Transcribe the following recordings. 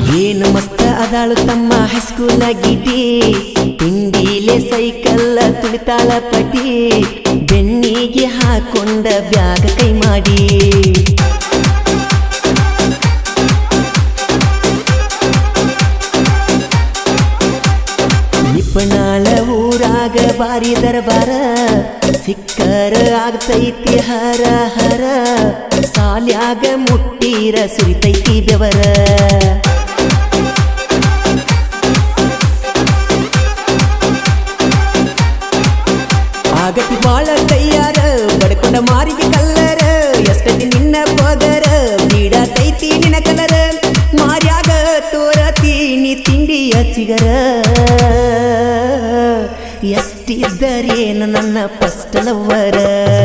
ಏನು ಮಸ್ತ ಅದಾಳು ತಮ್ಮ ಹೈಸ್ಕೂಲ್ ಗಿಡಿ ತಿಂಡಿಲೆ ಸೈಕಲ್ ತುಳಿತಾಳ ಪಟಿ ಬೆನ್ನಿಗೆ ಹಾಕೊಂಡ ಬ್ಯಾಗ ಕೈ ಮಾಡಿ ನಿಪುಣಾಳ ಊರಾಗ ಬಾರಿ ದರ್ಬಾರ ಸಿಕ್ಕರ ಆಗ್ತೈತಿ ಹರ ಹರ ಸಾಲ್ಯಾಗ ಮುಟ್ಟೀರ ಸುರಿತೈತಿ ಬೆವರ ಆಗತಿ ಬಾಳ ತಯ್ಯಾರ ಬಡ್ಕೊಂಡ ಮಾರಿಗೆ ಕಲ್ಲರ ಎಷ್ಟತಿ ನಿನ್ನ ಪಗರ ಬೀಡತೈತಿ ನಿನ್ನ ಕಲರ ಮಾರ್ಯಾಗ ತೋರತೀನಿ ತಿಂಡಿಯ ಚಿಗರ ಎಷ್ಟಿದ್ದರೇನು ನನ್ನ ಫಸ್ಟ್ ಲವ್ವರ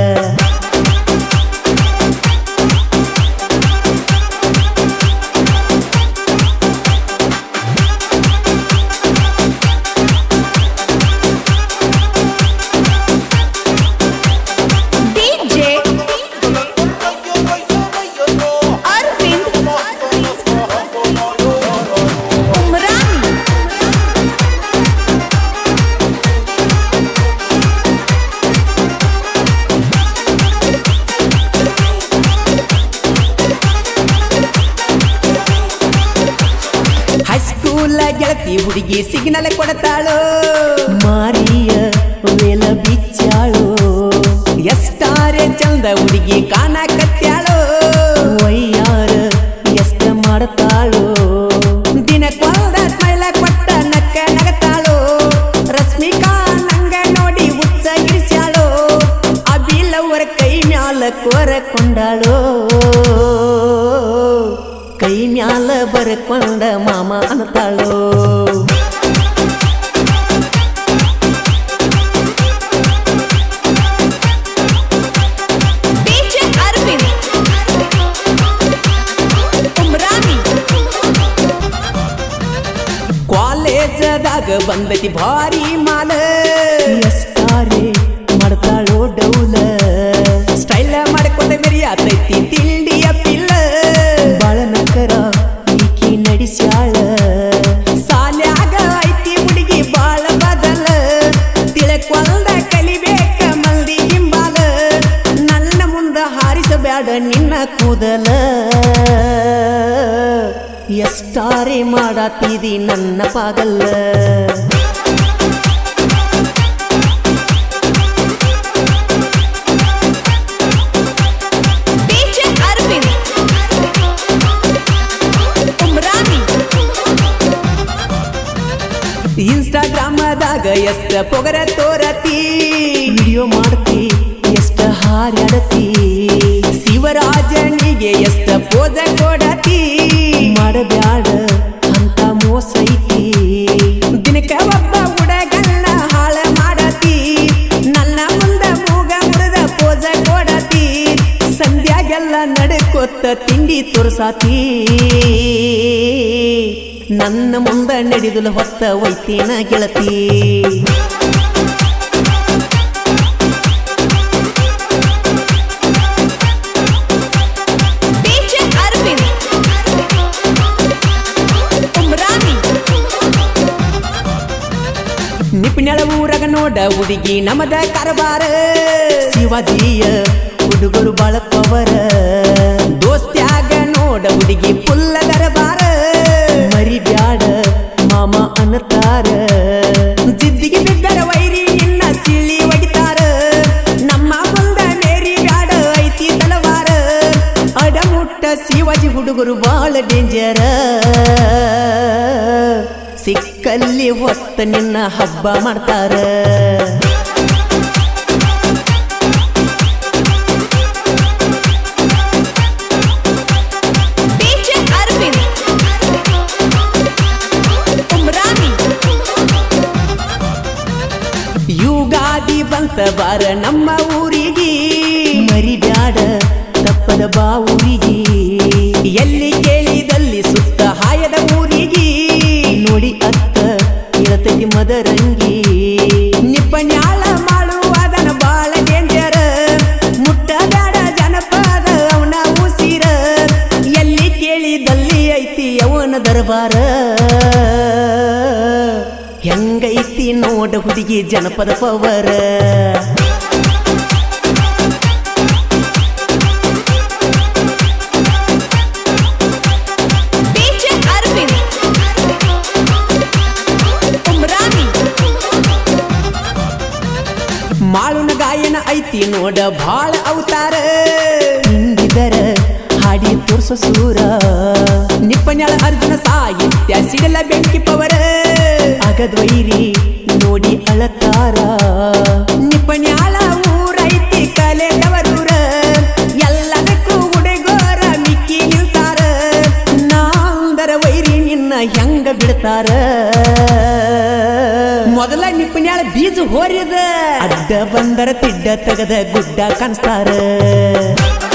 DJ Arvind Umrani ಹೈಸ್ಕೂಲ್ ಗೆಳತಿ ಹುಡುಗಿ ಸಿಗ್ನಲ್ ಕೊಡತಾಳು ಮಾರಿಯ ವೇಲ ಬಿಚ್ಚಾಳು ಎಷ್ಟಾರೆ ಚಂದ ಹುಡುಗಿ ಕಾಣಕತ್ಯಾಳು ವಯ್ಯಾರ ಎಷ್ಟ ಮಾಡ್ತಾಳು ದಿನಕ್ಕೊಂದ ಸ್ಮೈಲ ಕೊಟ್ಟ ನಕ್ಕ ನಗತಾಳು ರಶ್ಮಿಕಾ ನಂಗ ನೋಡಿ ಹುಚ್ಚ ಗಿರಿಸ್ಯಾಳು ಅಬಿಲವರ ಕೈ ಮ್ಯಾಲ ಕೋರಕೊಂಡಾಳು ಕೈ ಮ್ಯಾಲ ಬರಕೊಂಡ ಮಾಮ ಅನ್ನತಾಳು DJ Arvind Umrani ಕಾಲೇಜದಾಗ ಬಂದತಿ ಭಾರಿ ಮಾಲ ಎಷ್ಟಾರೆ ಮಾಡ್ತಾಳೋ ಡೌಲ ಸ್ಟೈಲ ಮಾಡ್ಕೊಂಡ ಮೆರಿಯಾತೈತಿ ತಿಂಡಿಯ ಪಿಲ್ಲ ಬಾಳ ನಕರ ಈಕಿ ನಡೆಸ್ಯಾಳ ಸಾಲ್ಯಾಗ ಐತಿ ಹುಡುಗಿ ಬಾಳ ಬದಲ ತಿಳಕೊಂಡ ಕಲಿಬೇಕ ಮಂದಿ ಹಿಂಬಾಲ ನನ್ನ ಮುಂದ ಹಾರಿಸಬ್ಯಾಡ ನಿನ್ನ ಕೂದಲ ಎಷ್ಟಾರೆ ಮಾಡಾತಿದಿ ನನ್ನ ಪಾಗಲ್ಲ DJ Arvind Umrani ಇನ್ಸ್ಟಾಗ್ರಾಮದಾಗ ಎಷ್ಟ ಪೊಗರ ತೋರತಿ ವಿಡಿಯೋ ಮಾಡ್ತಿ ಎಷ್ಟ ಹಾರ್ಯಾಡತಿ ಶಿವರಾಜನಿಗೆ ಎಷ್ಟ ಪೋಜ ಕೊಡತಿ ಮಾಡಬ್ಯಾಡ ಅಂತ ಮೋಸ ಐತಿ ದಿನಕ್ಕ ಒಬ್ಬ ಹುಡುಗನ್ನ ಹಾಳ ಮಾಡತಿ ನನ್ನ ಮುಂದ ಮೂಗ ಮುರಿದ ಪೋಜ ಕೊಡತಿ ಸಂಧ್ಯಾಗೆಲ್ಲ ನಡ್ಕೊತ್ತ ತಿಂಡಿ ತೋರ್ಸಾತಿ ನನ್ನ ಮುಂದ ನಡೆದುಲ ಹೊತ್ತ ಒಯ್ತೇನ ಗೆಳತಿ DJ Arvind Umrani ನಿಪ್ನ್ಯಾಳ ಊರಾಗ ನೋಡ ಹುಡುಗಿ ನಮದ ಕಾರಬಾರ ಶಿವಾಜಿಯ ಹುಡುಗರು ಬಾಳ ಪವರ ದೋಸ್ತ್ಯಾಗ ನೋಡ ಹುಡುಗಿ ಪುಲ್ಲ ದರಬಾರ ಮರಿಬ್ಯಾಡ ಮಾಮ ಅನ್ನತಾರ ಜಿದ್ದಿಗೆ ಬಿದ್ದರ ವೈರಿ ನಿನ್ನ ಸಿಳಿ ಒಡಿತಾರ ನಮ್ಮ ಮುಂದ ಮೇರಿ ಬ್ಯಾಡ ಐತಿ ತಲವಾರ ಅಡಮುಟ್ಟ ಶಿವಾಜಿ ಹುಡುಗರು ಬಾಳ ಡೇಂಜರ ಸಿಕ್ಕಲ್ಲಿ ಹೊತ್ತ ನಿನ್ನ ಹಬ್ಬ ಮಾಡ್ತಾರ DJ Arvind Umrani ಯುಗಾದಿ ಬಂತ ಬಾರ ನಮ್ಮ ಊರಿಗೆ ಮರಿಬ್ಯಾಡ ತಪ್ಪದ ಬಾ ಊರಿಗೆ ಎಲ್ಲಿ ಕೇಳಿದಲ್ಲಿ ಸುತ್ತ ಹಾಯದ ಊರಿಗೆ ನೋಡಿ ಅತ್ತ ಇರತೈತಿ ಮದರಂಗಿ ನಿಪ್ಪನ್ಯಾಳ ಮಾಡುವುದನ ಬಾಳ ಡೇಂಜರ ಮುಟ್ಟಬ್ಯಾಡ ಜನಪದ ಅವನ ಉಸಿರ ಎಲ್ಲಿ ಕೇಳಿದಲ್ಲಿ ಐತಿ ಅವನ ದರ ದರ್ಬಾರ ಹೆಂಗೈತಿ ನೋಡ ಹುಡುಗಿ ಜನಪದ ಪವರ DJ Arvind. Umrani. ಮಾಳುನ ಗಾಯನ ಐತಿ ನೋಡ ಭಾಳ ಅವತಾರ ಹಿಂದಿದರ ಹಾಡಿ ತೋರ್ಸೋ ಸೂರ ನಿಪ್ಪನ್ಯಾಳ ಅರ್ಜುನ ಸಾಹಿತ್ಯ ಸಿಗಲ ಬೆಂಕಿ ಪವರ ಅಗದ್ವೈರಿ ನೋಡಿ ಅಳತಾರ ನಿಪ್ಪನ್ಯಾಳ ಊರೈತಿ ಕಲೆದವರೂರ ಎಲ್ಲದಕ್ಕೂ ಹುಡುಗೋರ ಮಿಕ್ಕಿ ನಿಲ್ತಾರ ನಾಂದರ ವೈರಿ ನಿನ್ನ ಹೆಂಗ ಬಿಡ್ತಾರ ಮೊದಲ ನಿಪ್ಪನ್ಯಾಳ ಬೀಜ ಹೋರಿದ ಅಡ್ಡ ಬಂದರ ತಿಡ್ಡ ತೆಗದ ಗುಡ್ಡ ಕಾಣಿಸ್ತಾರ